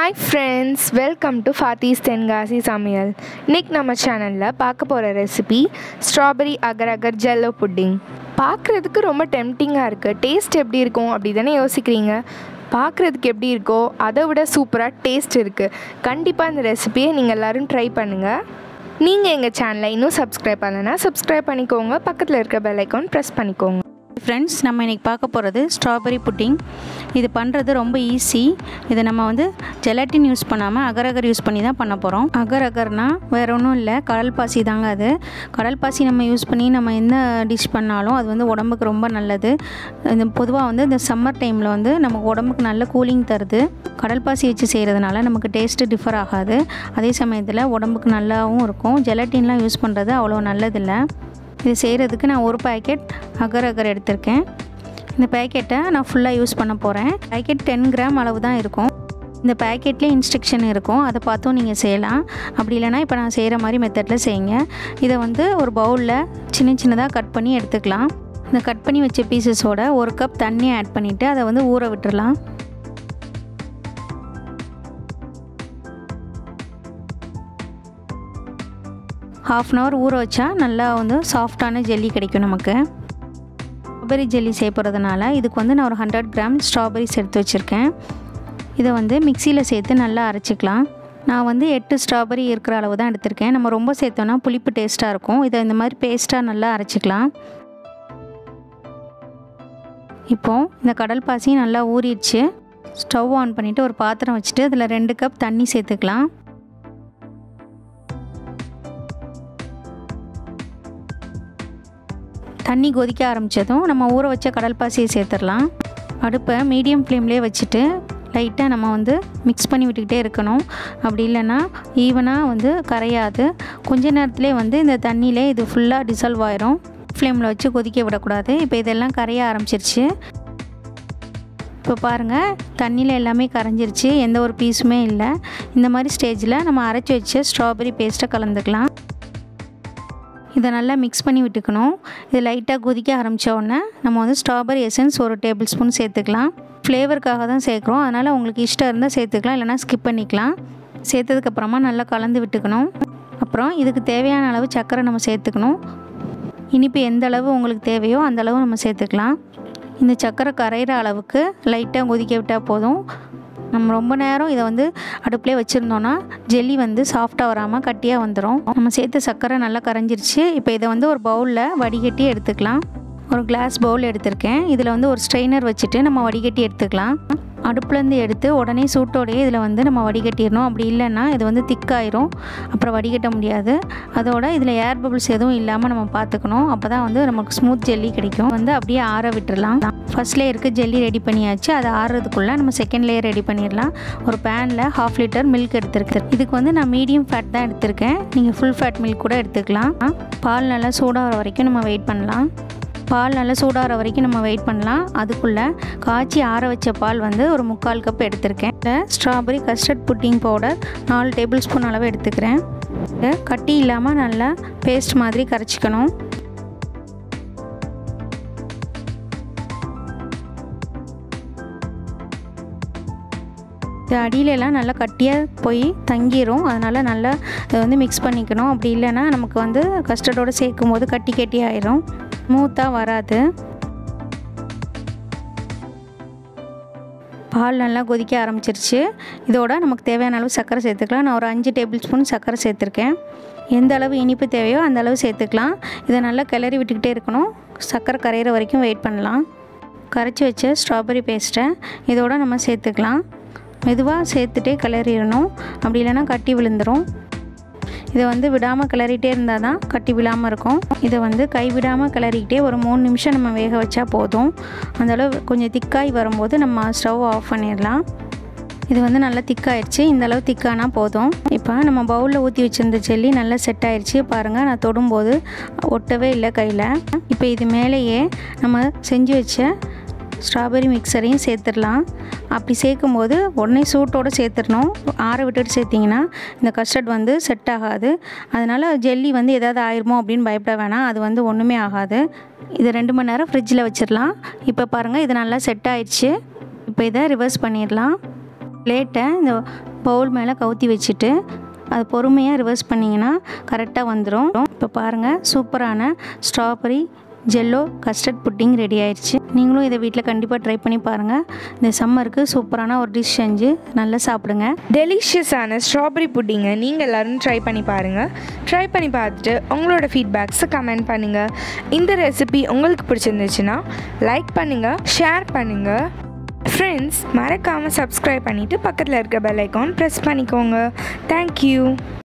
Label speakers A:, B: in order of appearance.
A: hi friends welcome to Fathi's Tenkasi சமையல் இன்னைக்கு நம்ம சேனலில் பார்க்க போகிற recipe strawberry agar agar jello pudding பார்க்குறதுக்கு ரொம்ப டெம்டிங்காக இருக்குது டேஸ்ட் எப்படி இருக்கும் அப்படி தானே யோசிக்கிறீங்க பார்க்குறதுக்கு எப்படி இருக்கோ அதை விட சூப்பராக டேஸ்ட் இருக்குது கண்டிப்பாக இந்த ரெசிபியை நீங்கள் எல்லோரும் ட்ரை பண்ணுங்கள் நீங்கள் எங்கள் சேனலை இன்னும் சப்ஸ்கிரைப் பண்ணலைன்னா சப்ஸ்கிரைப் பண்ணிக்கோங்க பக்கத்தில் இருக்க பெல் ஐக்கான் ப்ரெஸ் பண்ணிக்கோங்க
B: ஃப்ரெண்ட்ஸ் நம்ம இன்றைக்கி பார்க்க போகிறது ஸ்ட்ராபெரி புட்டிங் இது பண்ணுறது ரொம்ப ஈஸி இதை நம்ம வந்து ஜெலட்டின் யூஸ் பண்ணாமல் அகர் அகர் யூஸ் பண்ணி தான் பண்ண போகிறோம் அகர் அகர்னா வேறு ஒன்றும் இல்லை கடல் பாசி தாங்க அது கடல் பாசி நம்ம யூஸ் பண்ணி நம்ம என்ன டிஷ் பண்ணாலும் அது வந்து உடம்புக்கு ரொம்ப நல்லது இந்த பொதுவாக வந்து இந்த சம்மர் டைமில் வந்து நமக்கு உடம்புக்கு நல்ல கூலிங் தருது கடல் பாசி வச்சு செய்கிறதுனால நமக்கு டேஸ்ட்டு டிஃபர் ஆகாது அதே சமயத்தில் உடம்புக்கு நல்லாவும் இருக்கும் ஜெலட்டின்லாம் யூஸ் பண்ணுறது அவ்வளோ நல்லதில்லை இது செய்கிறதுக்கு நான் ஒரு பேக்கெட் அகர் அகர் எடுத்திருக்கேன் இந்த பேக்கெட்டை நான் ஃபுல்லாக யூஸ் பண்ண போகிறேன் பேக்கெட் டென் கிராம் அளவு தான் இருக்கும் இந்த பேக்கெட்லேயே இன்ஸ்ட்ரக்ஷன் இருக்கும் அதை பார்த்தும் நீங்கள் செய்யலாம் அப்படி இல்லைனா இப்போ நான் செய்கிற மாதிரி மெத்தடில் செய்யுங்க இதை வந்து ஒரு பவுலில் சின்ன சின்னதாக கட் பண்ணி எடுத்துக்கலாம் இந்த கட் பண்ணி வச்ச பீசஸோட ஒரு கப் தண்ணி ஆட் பண்ணிவிட்டு அதை வந்து ஊற விட்டுறலாம் ஹாஃப் அன் ஹவர் ஊற வச்சா நல்லா வந்து சாஃப்டான ஜெல்லி கிடைக்கும் நமக்கு ஸ்ட்ராபெரி ஜெல்லி சேர்ப்புறதுனால இதுக்கு வந்து நான் ஒரு ஹண்ட்ரட் கிராம் ஸ்ட்ராபெரிஸ் எடுத்து வச்சுருக்கேன் இதை வந்து மிக்சியில் சேர்த்து நல்லா அரைச்சிக்கலாம் நான் வந்து எட்டு ஸ்ட்ராபெரி இருக்கிற அளவு தான் எடுத்திருக்கேன் நம்ம ரொம்ப சேர்த்தோன்னா புளிப்பு டேஸ்ட்டாக இருக்கும் இதை இந்த மாதிரி பேஸ்ட்டாக நல்லா அரைச்சிக்கலாம் இப்போது இந்த கடல் பாசி நல்லா ஊறிடுச்சு ஸ்டவ் ஆன் பண்ணிவிட்டு ஒரு பாத்திரம் வச்சுட்டு அதில் ரெண்டு கப் தண்ணி சேர்த்துக்கலாம் தண்ணி கொதிக்க ஆரம்பித்ததும் நம்ம ஊற வச்ச கடல் பாசியை சேர்த்துடலாம் அடுப்பை மீடியம் ஃப்ளேம்லேயே வச்சுட்டு லைட்டாக நம்ம வந்து மிக்ஸ் பண்ணி விட்டுக்கிட்டே இருக்கணும் அப்படி இல்லைன்னா ஈவனாக வந்து கரையாது கொஞ்ச நேரத்துலேயே வந்து இந்த தண்ணியிலே இது ஃபுல்லாக டிசால்வ் ஆயிரும் ஃப்ளேமில் வச்சு கொதிக்க விடக்கூடாது இப்போ இதெல்லாம் கரைய ஆரம்பிச்சிருச்சு இப்போ பாருங்கள் தண்ணியில் எல்லாமே கரைஞ்சிருச்சு எந்த ஒரு பீஸுமே இல்லை இந்த மாதிரி ஸ்டேஜில் நம்ம அரைச்சி வச்ச ஸ்ட்ராபெரி பேஸ்ட்டை கலந்துக்கலாம் இதை நல்லா மிக்ஸ் பண்ணி விட்டுக்கணும் இது லைட்டாக கொதிக்க ஆரம்பித்த உடனே நம்ம வந்து ஸ்ட்ராபெரி எசன்ஸ் ஒரு டேபிள் ஸ்பூன் சேர்த்துக்கலாம் ஃப்ளேவருக்காக தான் சேர்க்குறோம் அதனால் உங்களுக்கு இஷ்டம் இருந்தால் சேர்த்துக்கலாம் இல்லைனா ஸ்கிப் பண்ணிக்கலாம் சேர்த்ததுக்கப்புறமா நல்லா கலந்து விட்டுக்கணும் அப்புறம் இதுக்கு தேவையான அளவு சர்க்கரை நம்ம சேர்த்துக்கணும் இனிப்பு எந்த அளவு உங்களுக்கு தேவையோ அந்த அளவு நம்ம சேர்த்துக்கலாம் இந்த சர்க்கரை கரையிற அளவுக்கு லைட்டாக கொதிக்க விட்டால் போதும் நம்ம ரொம்ப நேரம் இதை வந்து அடுப்புலேயே வச்சுருந்தோன்னா ஜெல்லி வந்து சாஃப்டாக வராமல் கட்டியாக வந்துடும் நம்ம சேர்த்த சர்க்கரை நல்லா கரைஞ்சிருச்சு இப்போ இதை வந்து ஒரு பவுலில் வடிகட்டி எடுத்துக்கலாம் ஒரு கிளாஸ் பவுல் எடுத்திருக்கேன் இதில் வந்து ஒரு ஸ்ட்ரெயினர் வச்சுட்டு நம்ம வடிகட்டி எடுத்துக்கலாம் அடுப்புலேருந்து எடுத்து உடனே சூட்டோடையே இதில் வந்து நம்ம வடிகட்டிடணும் அப்படி இல்லைன்னா இது வந்து திக்காயிரும் அப்புறம் வடிகட்ட முடியாது அதோட இதில் ஏர் பபிள்ஸ் எதுவும் இல்லாமல் நம்ம பார்த்துக்கணும் அப்போ தான் வந்து நமக்கு ஸ்மூத் ஜெல்லி கிடைக்கும் வந்து அப்படியே ஆற விட்டுடலாம் ஃபஸ்ட் லேயருக்கு ஜெல்லி ரெடி பண்ணியாச்சு அது ஆறுறதுக்குள்ளே நம்ம செகண்ட் லேயர் ரெடி பண்ணிடலாம் ஒரு பேனில் ஹாஃப் லிட்டர் மில்க் எடுத்துருக்கேன் இதுக்கு வந்து நான் மீடியம் ஃபேட் தான் எடுத்திருக்கேன் நீங்கள் ஃபுல் ஃபேட் மில்க் கூட எடுத்துக்கலாம் பால் நல்லா சூடாகிற வரைக்கும் நம்ம வெயிட் பண்ணலாம் பால் நல்லா சூடாகிற வரைக்கும் நம்ம வெயிட் பண்ணலாம் அதுக்குள்ளே காய்ச்சி ஆற வச்ச பால் வந்து ஒரு முக்கால் கப் எடுத்திருக்கேன் இதில் ஸ்ட்ராபெரி கஸ்டர்ட் புட்டிங் பவுடர் நாலு டேபிள் ஸ்பூன் அளவு எடுத்துக்கிறேன் இதை கட்டி இல்லாமல் நல்லா பேஸ்ட் மாதிரி கரைச்சிக்கணும் இது அடியிலலாம் நல்லா கட்டியாக போய் தங்கிரும் அதனால் நல்லா இதை வந்து மிக்ஸ் பண்ணிக்கணும் அப்படி இல்லைன்னா நமக்கு வந்து கஸ்டர்டோடு சேர்க்கும் போது கட்டி கட்டி ஆயிரும் ஸ்மூத்தாக வராது பால் நல்லா கொதிக்க ஆரம்பிச்சிருச்சு இதோட நமக்கு தேவையான அளவு சர்க்கரை சேர்த்துக்கலாம் நான் ஒரு அஞ்சு டேபிள் ஸ்பூன் சர்க்கரை சேர்த்துருக்கேன் எந்த அளவு இனிப்பு தேவையோ அந்த அளவு சேர்த்துக்கலாம் இதை நல்லா கிளறி விட்டுக்கிட்டே இருக்கணும் சர்க்கரை கரையிற வரைக்கும் வெயிட் பண்ணலாம் கரைச்சி வச்ச ஸ்ட்ராபெரி பேஸ்ட்டை இதோட நம்ம சேர்த்துக்கலாம் மெதுவாக சேர்த்துட்டே கிளறிடணும் அப்படி இல்லைன்னா கட்டி விழுந்துடும் இதை வந்து விடாமல் கிளறிட்டே இருந்தால் தான் கட்டி விழாமல் இருக்கும் இதை வந்து கை விடாமல் கிளறிக்கிட்டே ஒரு மூணு நிமிஷம் நம்ம வேக வச்சா போதும் அந்தளவு கொஞ்சம் திக்காய் வரும்போது நம்ம ஸ்டவ் ஆஃப் பண்ணிடலாம் இது வந்து நல்லா திக்காயிடுச்சு இந்த அளவு திக்கானா போதும் இப்போ நம்ம பவுலில் ஊற்றி வச்சுருந்த ஜெல்லி நல்லா செட் ஆயிடுச்சு பாருங்கள் நான் தொடும்போது ஒட்டவே இல்லை கையில் இப்போ இது மேலேயே நம்ம செஞ்சு வச்ச ஸ்ட்ராபெரி மிக்சரையும் சேர்த்துடலாம் அப்படி சேர்க்கும் போது உடனே சூட்டோடு சேர்த்துடணும் ஆற விட்டுட்டு சேர்த்திங்கன்னா இந்த கஸ்டர்ட் வந்து செட் ஆகாது அதனால் ஜெல்லி வந்து எதாவது ஆயிருமோ அப்படின்னு பயப்பட வேணாம் அது வந்து ஒன்றுமே ஆகாது இது ரெண்டு மணி நேரம் ஃப்ரிட்ஜில் வச்சிடலாம் இப்போ பாருங்கள் இது நல்லா செட் ஆயிடுச்சு இப்போ இதை ரிவர்ஸ் பண்ணிடலாம் பிளேட்டை இந்த பவுல் மேலே கவுத்தி வச்சுட்டு அது பொறுமையாக ரிவர்ஸ் பண்ணிங்கன்னா கரெக்டாக வந்துடும் இப்போ பாருங்கள் சூப்பரான strawberry jello custard pudding ready ஆயிடுச்சு நீங்களும் இதை வீட்டில் கண்டிப்பாக ட்ரை பண்ணி பாருங்கள் இந்த சம்மருக்கு சூப்பரான ஒரு டிஷ் செஞ்சு நல்லா சாப்பிடுங்க
A: டெலிஷியஸான ஸ்ட்ராபெரி புட்டிங்கை நீங்கள் எல்லோரும் ட்ரை பண்ணி பாருங்கள் ட்ரை பண்ணி பார்த்துட்டு உங்களோட ஃபீட்பேக்ஸை கமெண்ட் பண்ணுங்கள் இந்த ரெசிபி உங்களுக்கு பிடிச்சிருந்துச்சுன்னா லைக் பண்ணுங்கள் ஷேர் பண்ணுங்கள் ஃப்ரெண்ட்ஸ் மறக்காமல் சப்ஸ்கிரைப் பண்ணிவிட்டு பக்கத்தில் இருக்க பெல் ஐக்கான் ப்ரெஸ் பண்ணிக்கோங்க தேங்க்யூ